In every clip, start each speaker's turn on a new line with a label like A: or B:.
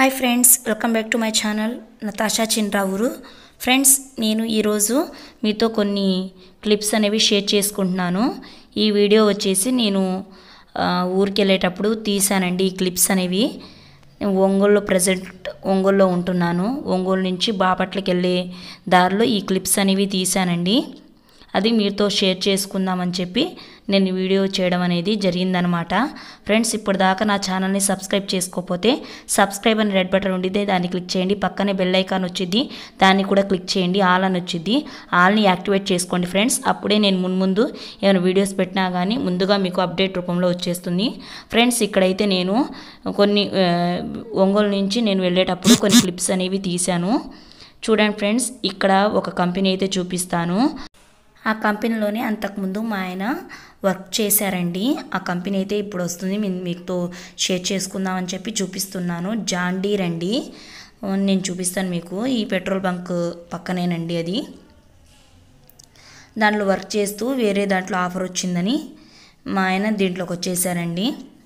A: hi friends welcome back to my channel Natasha చిన్రావురు friends నేను ఈరోజు మీతో కొన్ని క్లిప్స్ అనేవి షేర్ చేసుకుంటున్నాను ఈ వీడియో వచ్చేసి నేను ఆ, ఊరికి వెళ్ళేటప్పుడు తీసానండి ఈ క్లిప్స్ అనేవి నేను ఒంగోలులో ప్రజెంట్ ఒంగోలులో ఉంటున్నాను ఒంగోలు నుంచి బాపట్లకి వెళ్ళే దారిలో ఈ క్లిప్స్ అనేవి తీసానండి అది మీతో షేర్ చేసుకుందామని చెప్పి నేను ఈ వీడియో చేయడం అనేది జరిగిందనమాట ఫ్రెండ్స్ ఇప్పటిదాకా నా ఛానల్ని సబ్స్క్రైబ్ చేసుకోకపోతే సబ్స్క్రైబ్ అని రెడ్ బటన్ ఉండితే దాన్ని క్లిక్ చేయండి పక్కనే బెల్ ఐకాన్ వచ్చింది దాన్ని కూడా క్లిక్ చేయండి ఆల్ అని వచ్చింది ఆల్ని యాక్టివేట్ చేసుకోండి ఫ్రెండ్స్ అప్పుడే నేను మున్ముందు ఏమైనా వీడియోస్ పెట్టినా కానీ ముందుగా మీకు అప్డేట్ రూపంలో వచ్చేస్తుంది ఫ్రెండ్స్ ఇక్కడైతే నేను కొన్ని ఆ, ఒంగోలు నుంచి నేను వెళ్ళేటప్పుడు కొన్ని క్లిప్స్ అనేవి తీశాను చూడండి ఫ్రెండ్స్ ఇక్కడ ఒక కంపెనీ అయితే చూపిస్తాను ఆ కంపెనీలోనే అంతకుముందు మా ఆయన వర్క్ చేశారండి ఆ కంపెనీ అయితే ఇప్పుడు వస్తుంది మీ- మీతో షేర్ చేసుకుందామని చెప్పి చూపిస్తున్నాను జాండీర్ అండి నేను చూపిస్తాను మీకు ఈ పెట్రోల్ బంక్ పక్కనేనండి అది దాంట్లో వర్క్ చేస్తూ వేరే దాంట్లో ఆఫర్ వచ్చిందని మా ఆయన దీంట్లోకి వచ్చేసారండి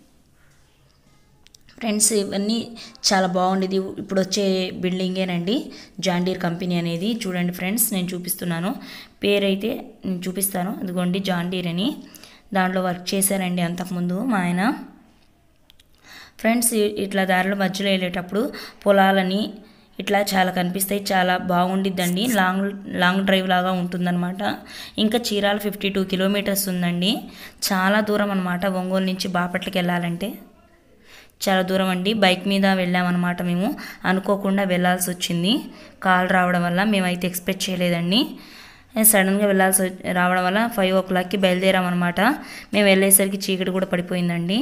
A: ఫ్రెండ్స్ ఇవన్నీ చాలా బాగుండేది ఇప్పుడు వచ్చే బిల్డింగేనండి జాండీర్ కంపెనీ అనేది చూడండి ఫ్రెండ్స్ నేను చూపిస్తున్నాను పేరైతే నేను చూపిస్తాను ఇదిగోండి జాండీర్ అని దాంట్లో వర్క్ చేశారండి అంతకుముందు మా ఆయన ఫ్రెండ్స్ ఇ- ఇట్లా దారిలో మధ్యలో వెళ్ళేటప్పుడు పొలాలని ఇట్లా చాలా కనిపిస్తాయి చాలా బాగుండిద్దండి లాంగ్ లాంగ్ డ్రైవ్ లాగా ఉంటుందన్నమాట ఇంకా చీరాల ఫిఫ్టీ టూ కిలోమీటర్స్ ఉందండి చాలా దూరం అనమాట ఒంగోలు నుంచి బాపట్లకి వెళ్ళాలంటే చాలా దూరం అండి బైక్ మీద వెళ్ళామన్నమాట మేము అనుకోకుండా వెళ్ళాల్సి వచ్చింది కాల్ రావడం వల్ల మేమైతే ఎక్స్పెక్ట్ చేయలేదండి సడన్గా వెళ్ళాల్సి వ- రావడం వల్ల ఫైవ్ ఓ క్లాక్కి బయలుదేరామన్నమాట మేము వెళ్ళేసరికి చీకటి కూడా పడిపోయిందండి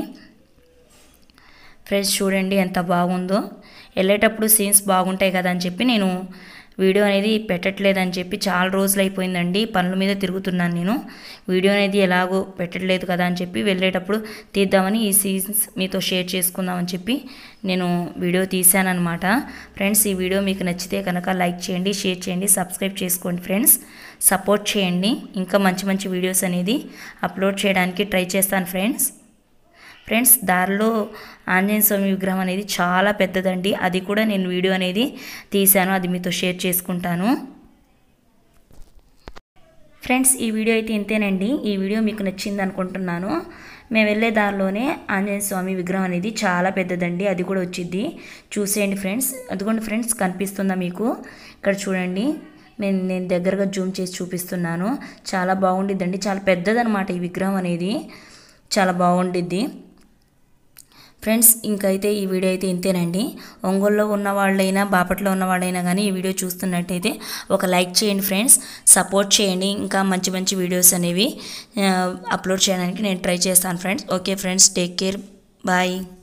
A: ఫ్రెండ్స్ చూడండి ఎంత బాగుందో వెళ్ళేటప్పుడు సీన్స్ బాగుంటాయి కదా అని చెప్పి నేను వీడియో అనేది పెట్టట్లేదని చెప్పి చాలా రోజులు అయిపోయిందండి పనుల మీద తిరుగుతున్నాను నేను వీడియో అనేది ఎలాగో పెట్టట్లేదు కదా అని చెప్పి వెళ్ళేటప్పుడు తీద్దామని ఈ సీన్స్ మీతో షేర్ చేసుకుందామని చెప్పి నేను వీడియో తీశానమాట ఫ్రెండ్స్ ఈ వీడియో మీకు నచ్చితే కనుక లైక్ చేయండి షేర్ చేయండి సబ్స్క్రైబ్ చేసుకోండి ఫ్రెండ్స్ సపోర్ట్ చేయండి ఇంకా మంచి మంచి వీడియోస్ అనేది అప్లోడ్ చేయడానికి ట్రై చేస్తాను ఫ్రెండ్స్ ఫ్రెండ్స్ దారిలో ఆంజనేయ స్వామి విగ్రహం అనేది చాలా పెద్దదండి అది కూడా నేను వీడియో అనేది తీశాను అది మీతో షేర్ చేసుకుంటాను ఫ్రెండ్స్ ఈ వీడియో అయితే ఇంతేనండి ఈ వీడియో మీకు నచ్చింది అనుకుంటున్నాను మేము వెళ్ళే దారిలోనే ఆంజనేయ స్వామి విగ్రహం అనేది చాలా పెద్దదండి అది కూడా వచ్చింది చూసేయండి ఫ్రెండ్స్ అదిగోండి ఫ్రెండ్స్ కనిపిస్తుందా మీకు ఇక్కడ చూడండి నేను నేను దగ్గరగా జూమ్ చేసి చూపిస్తున్నాను చాలా బాగుండిద్దండి చాలా పెద్దదనమాట ఈ విగ్రహం అనేది చాలా బాగుండిద్ది ఫ్రెండ్స్ ఇంకైతే ఈ వీడియో అయితే ఇంతేనండి ఒంగోలులో ఉన్న వాళ్ళైనా బాపట్లో ఉన్న వాళ్ళైనా కానీ ఈ వీడియో చూస్తున్నట్టయితే ఒక లైక్ చేయండి ఫ్రెండ్స్ సపోర్ట్ చేయండి ఇంకా మంచి మంచి వీడియోస్ అనేవి ఆ, అప్లోడ్ చేయడానికి నేను ట్రై చేస్తాను friends okay friends take care bye